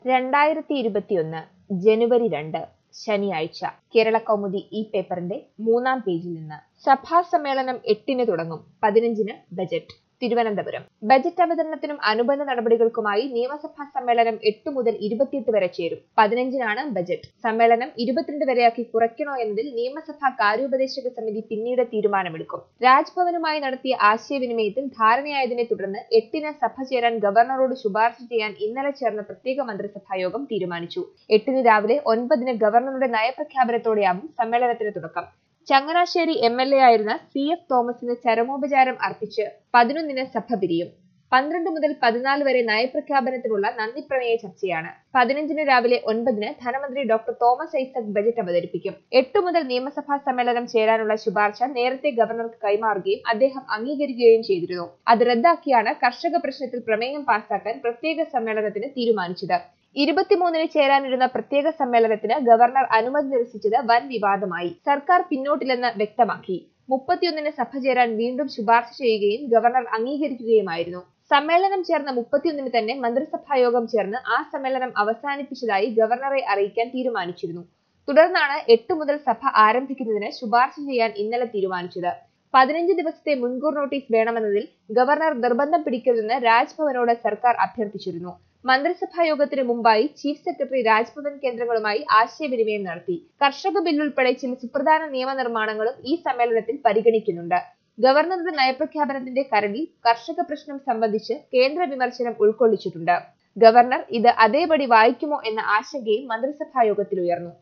രണ്ടായിരത്തി ഇരുപത്തിയൊന്ന് ജനുവരി രണ്ട് ശനിയാഴ്ച കേരള കൗമുദി ഈ പേപ്പറിന്റെ മൂന്നാം പേജിൽ നിന്ന് സഭാ സമ്മേളനം എട്ടിന് തുടങ്ങും പതിനഞ്ചിന് ബജറ്റ് തിരുവനന്തപുരം ബജറ്റ് അവതരണത്തിനും അനുബന്ധ നടപടികൾക്കുമായി നിയമസഭാ സമ്മേളനം എട്ട് മുതൽ ഇരുപത്തിയെട്ട് വരെ ചേരും പതിനഞ്ചിനാണ് ബജറ്റ് സമ്മേളനം ഇരുപത്തിരണ്ട് വരെയാക്കി കുറയ്ക്കണോ എന്നതിൽ നിയമസഭാ കാര്യോപദേശക സമിതി പിന്നീട് തീരുമാനമെടുക്കും രാജ്ഭവനുമായി നടത്തിയ ആശയവിനിമയത്തിൽ ധാരണയായതിനെ തുടർന്ന് എട്ടിന് സഭ ചേരാൻ ഗവർണറോട് ശുപാർശ ചെയ്യാൻ ഇന്നലെ ചേർന്ന പ്രത്യേക മന്ത്രിസഭാ യോഗം തീരുമാനിച്ചു എട്ടിന് രാവിലെ ഒൻപതിന് ഗവർണറുടെ നയപ്രഖ്യാപനത്തോടെയാവും സമ്മേളനത്തിന് തുടക്കം ചങ്ങനാശ്ശേരി എം എൽ എ ആയിരുന്ന സി എഫ് തോമസിന് ചരമോപചാരം അർപ്പിച്ച് പതിനൊന്നിന് സഭ പിരിയും പന്ത്രണ്ട് മുതൽ പതിനാല് വരെ നയപ്രഖ്യാപനത്തിനുള്ള നന്ദിപ്രമേയ ചർച്ചയാണ് പതിനഞ്ചിന് രാവിലെ ഒൻപതിന് ധനമന്ത്രി ഡോക്ടർ തോമസ് ഐസക് ബജറ്റ് അവതരിപ്പിക്കും എട്ട് മുതൽ നിയമസഭാ സമ്മേളനം ചേരാനുള്ള ശുപാർശ നേരത്തെ ഗവർണർക്ക് കൈമാറുകയും അദ്ദേഹം അംഗീകരിക്കുകയും ചെയ്തിരുന്നു അത് റദ്ദാക്കിയാണ് കർഷക പ്രശ്നത്തിൽ പ്രമേയം പാസാക്കാൻ പ്രത്യേക സമ്മേളനത്തിന് തീരുമാനിച്ചത് ഇരുപത്തിമൂന്നിന് ചേരാനിരുന്ന പ്രത്യേക സമ്മേളനത്തിന് ഗവർണർ അനുമതി നിരസിച്ചത് വൻ വിവാദമായി സർക്കാർ പിന്നോട്ടില്ലെന്ന് വ്യക്തമാക്കി മുപ്പത്തിയൊന്നിന് സഭ ചേരാൻ വീണ്ടും ശുപാർശ ചെയ്യുകയും ഗവർണർ അംഗീകരിക്കുകയുമായിരുന്നു സമ്മേളനം ചേർന്ന മുപ്പത്തിയൊന്നിന് തന്നെ മന്ത്രിസഭാ യോഗം ചേർന്ന് ആ സമ്മേളനം അവസാനിപ്പിച്ചതായി ഗവർണറെ അറിയിക്കാൻ തീരുമാനിച്ചിരുന്നു തുടർന്നാണ് എട്ട് മുതൽ സഭ ആരംഭിക്കുന്നതിന് ശുപാർശ ചെയ്യാൻ ഇന്നലെ തീരുമാനിച്ചത് പതിനഞ്ച് ദിവസത്തെ മുൻകൂർ നോട്ടീസ് വേണമെന്നതിൽ ഗവർണർ നിർബന്ധം പിടിക്കരുതെന്ന് രാജ്ഭവനോട് സർക്കാർ അഭ്യർത്ഥിച്ചിരുന്നു മന്ത്രിസഭാ യോഗത്തിന് മുമ്പായി ചീഫ് സെക്രട്ടറി രാജ്ഭവൻ കേന്ദ്രങ്ങളുമായി ആശയവിനിമയം നടത്തി കർഷക ബില്ലുൾപ്പെടെ ചില സുപ്രധാന നിയമനിർമ്മാണങ്ങളും ഈ സമ്മേളനത്തിൽ പരിഗണിക്കുന്നുണ്ട് ഗവർണറുടെ നയപ്രഖ്യാപനത്തിന്റെ കരടിൽ കർഷക പ്രശ്നം സംബന്ധിച്ച് കേന്ദ്ര വിമർശനം ഉൾക്കൊള്ളിച്ചിട്ടുണ്ട് ഗവർണർ ഇത് അതേപടി വായിക്കുമോ എന്ന ആശങ്കയും മന്ത്രിസഭാ യോഗത്തിൽ ഉയർന്നു